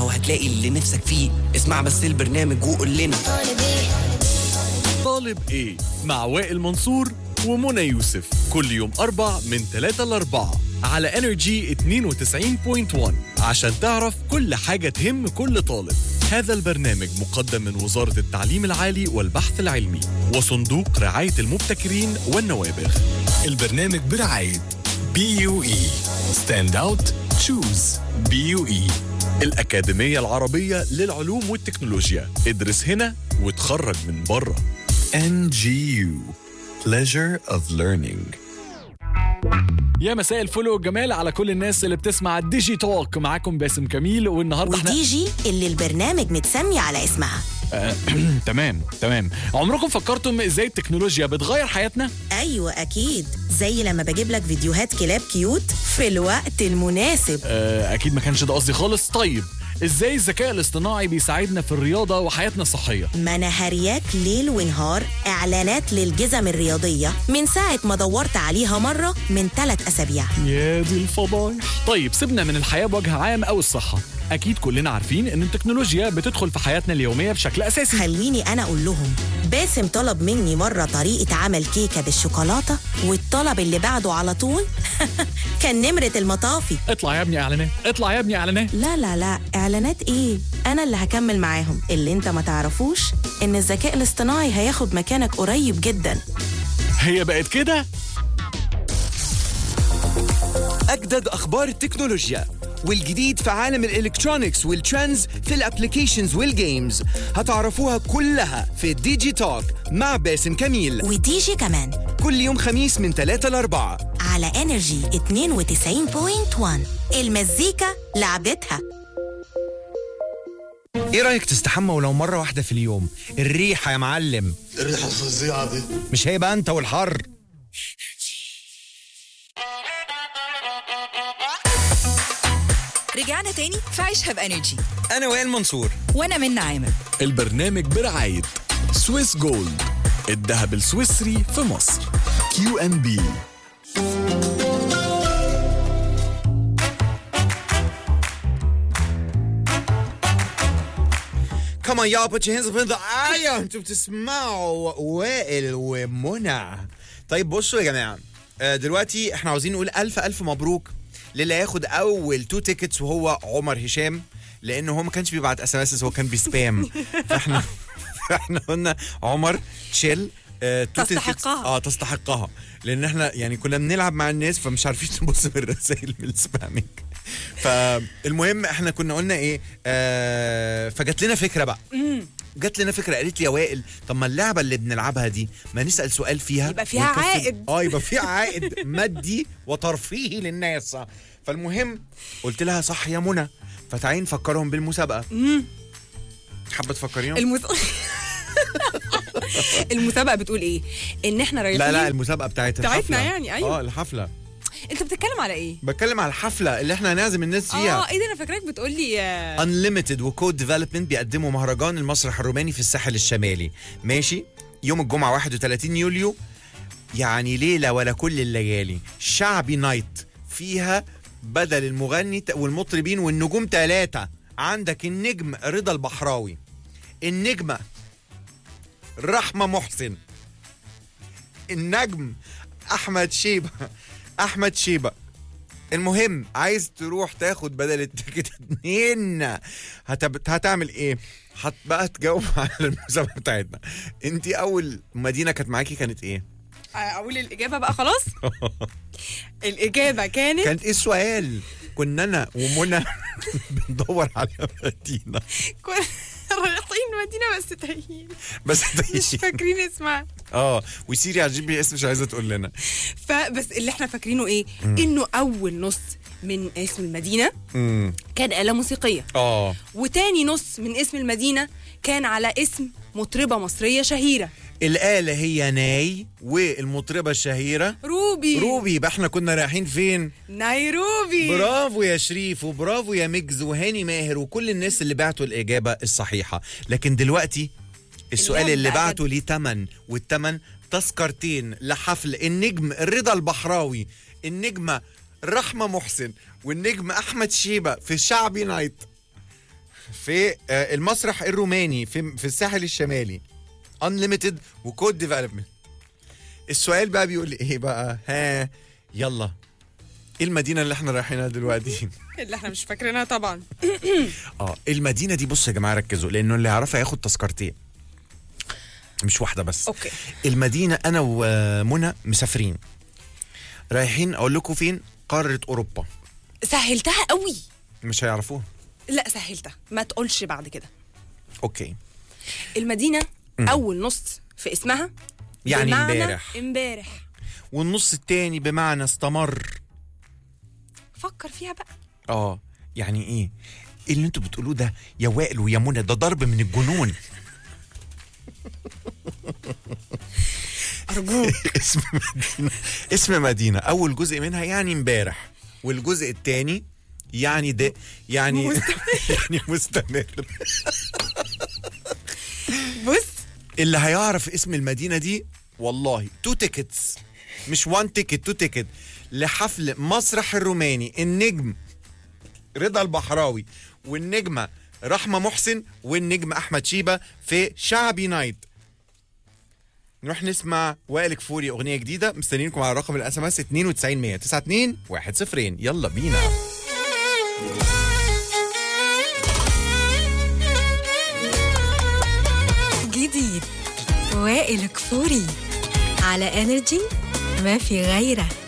اسمعها وهتلاقي اللي نفسك فيه اسمع بس البرنامج وقول لنا طالب ايه مع وائل منصور ومنى يوسف كل يوم أربع من 3 ل 4 على انرجي 92.1 عشان تعرف كل حاجة تهم كل طالب هذا البرنامج مقدم من وزارة التعليم العالي والبحث العلمي وصندوق رعاية المبتكرين والنوابغ البرنامج برعاية بي يو اي ستاند اوت تشوز بي يو اي الأكاديمية العربية للعلوم والتكنولوجيا ادرس هنا وتخرج من بره ان جي يو pleasure of learning يا مساء الفل والجمال على كل الناس اللي بتسمع الديجي توك معاكم باسم كميل والنهارده احنا ودي جي اللي البرنامج متسمي على اسمها تمام تمام عمركم فكرتم ازاي التكنولوجيا بتغير حياتنا ايوه اكيد زي لما بجيب لك فيديوهات كلاب كيوت في الوقت المناسب آه، اكيد ما كانش ده قصدي خالص طيب ازاي الذكاء الاصطناعي بيساعدنا في الرياضه وحياتنا الصحيه ما انا هرياك ليل ونهار اعلانات للجزم الرياضيه من ساعه ما دورت عليها مره من ثلاث اسابيع يا دي الفضايح طيب سيبنا من الحياه بوجه عام او الصحه اكيد كلنا عارفين ان التكنولوجيا بتدخل في حياتنا اليوميه بشكل اساسي خليني انا اقول لهم باسم طلب مني مره طريقه عمل كيكه بالشوكولاته والطلب اللي بعده على طول كان نمره المطافي اطلع يا ابني اعلانات اطلع يا ابني اعلانات لا لا لا اعلانات ايه انا اللي هكمل معاهم اللي انت ما تعرفوش ان الذكاء الاصطناعي هياخد مكانك قريب جدا هي بقت كده أجدد أخبار التكنولوجيا والجديد في عالم الإلكترونيكس والترندز في الأبليكيشنز والجيمز هتعرفوها كلها في ديجي توك مع باسم كميل ودي جي كمان كل يوم خميس من 3 ل 4 على انرجي 92.1 المزيكا لعبتها ايه رايك تستحمى ولو مره واحده في اليوم الريحه يا معلم الريحة الفظيعة دي مش هيبقى انت والحر رجعنا تاني في عيشها بانرجي انا وائل منصور وانا من عامر البرنامج برعايه سويس جولد الذهب السويسري في مصر كيو ان بي كمان يا put your hands up in the air انتوا بتسمعوا وائل ومنى طيب بصوا يا جماعه آه، دلوقتي احنا عاوزين نقول الف الف مبروك للي هياخد اول تو تيكتس وهو عمر هشام لانه هو ما كانش بيبعت اس ام اس هو كان بيسبام فاحنا فاحنا قلنا عمر تشيل آه، تو tickets. تستحقها. اه تستحقها لان احنا يعني كنا بنلعب مع الناس فمش عارفين نبص من الرسائل من السبامينج فالمهم احنا كنا قلنا ايه آه فجات لنا فكره بقى جات لنا فكره قالت لي يا وائل طب ما اللعبه اللي بنلعبها دي ما نسال سؤال فيها يبقى فيها ونكسب- عائد. اه يبقى فيها عائد مادي وترفيهي للناس فالمهم قلت لها صح يا منى فتعالي نفكرهم بالمسابقه حابه تفكريهم المس... المسابقه بتقول ايه ان احنا رايحين لا لا المسابقه بتاعت بتاعتنا الحفله يعني، أيوة. اه الحفله انت بتتكلم على ايه بتكلم على الحفله اللي احنا هنعزم الناس فيها اه ايه ده انا فاكراك بتقول لي آه، انليمتد وكود ديفلوبمنت بيقدموا مهرجان المسرح الروماني في الساحل الشمالي ماشي يوم الجمعه 31 يوليو يعني ليله ولا كل الليالي شعبي نايت فيها بدل المغني ت- والمطربين والنجوم ثلاثه عندك النجم رضا البحراوي النجمه رحمه محسن النجم احمد شيبه احمد شيبه المهم عايز تروح تاخد بدل التيكت اتنين هتب... هتعمل ايه؟ هت بقى تجاوب على المسابقه بتاعتنا. انت اول مدينه كانت معاكي كانت ايه؟ اقول الاجابه بقى خلاص الاجابه كانت كانت ايه السؤال؟ كنا انا ومنى بندور على مدينه كنا رايحين مدينه بس تايهين بس مش فاكرين اسمها اه وسيري على الجي بي اس مش عايزه تقول لنا فبس اللي احنا فاكرينه ايه انه اول نص من اسم المدينه امم كان آلة موسيقية اه وتاني نص من اسم المدينة كان على اسم مطربة مصرية شهيرة الآلة هي ناي والمطربة الشهيرة روبي روبي يبقى احنا كنا رايحين فين؟ نيروبي برافو يا شريف وبرافو يا ميجز وهاني ماهر وكل الناس اللي بعتوا الإجابة الصحيحة لكن دلوقتي السؤال اللعب اللي بقى بعته ليه تمن والتمن تذكرتين لحفل النجم رضا البحراوي النجمة رحمة محسن والنجم أحمد شيبة في شعبي نايت في آه، المسرح الروماني في في الساحل الشمالي انليميتد وكود ديفلوبمنت السؤال بقى بيقول لي ايه بقى ها يلا ايه المدينه اللي احنا رايحينها دلوقتي اللي احنا مش فاكرينها طبعا اه المدينه دي بصوا يا جماعه ركزوا لانه اللي يعرفها ياخد تذكرتين مش واحده بس اوكي المدينه انا ومنى مسافرين رايحين اقول لكم فين قاره اوروبا سهلتها قوي مش هيعرفوها لا سهلتها ما تقولش بعد كده اوكي المدينه اول نص في اسمها يعني بمعنى امبارح. امبارح والنص التاني بمعنى استمر فكر فيها بقى اه يعني ايه إيه اللي انتوا بتقولوه ده يا وائل ويا منى ده ضرب من الجنون ارجوك اسم مدينه اسم مدينه اول جزء منها يعني امبارح والجزء الثاني يعني ده يعني يعني مستمر بص اللي هيعرف اسم المدينه دي والله تو تيكتس مش وان تيكت تو تيكت لحفل مسرح الروماني النجم رضا البحراوي والنجمه رحمه محسن والنجم احمد شيبه في شعبي نايت نروح نسمع وائل كفوري اغنيه جديده مستنيينكم على رقم الاس ام اس 92 100 92 10 يلا بينا جديد وائل كفوري على انرجي ما في غيره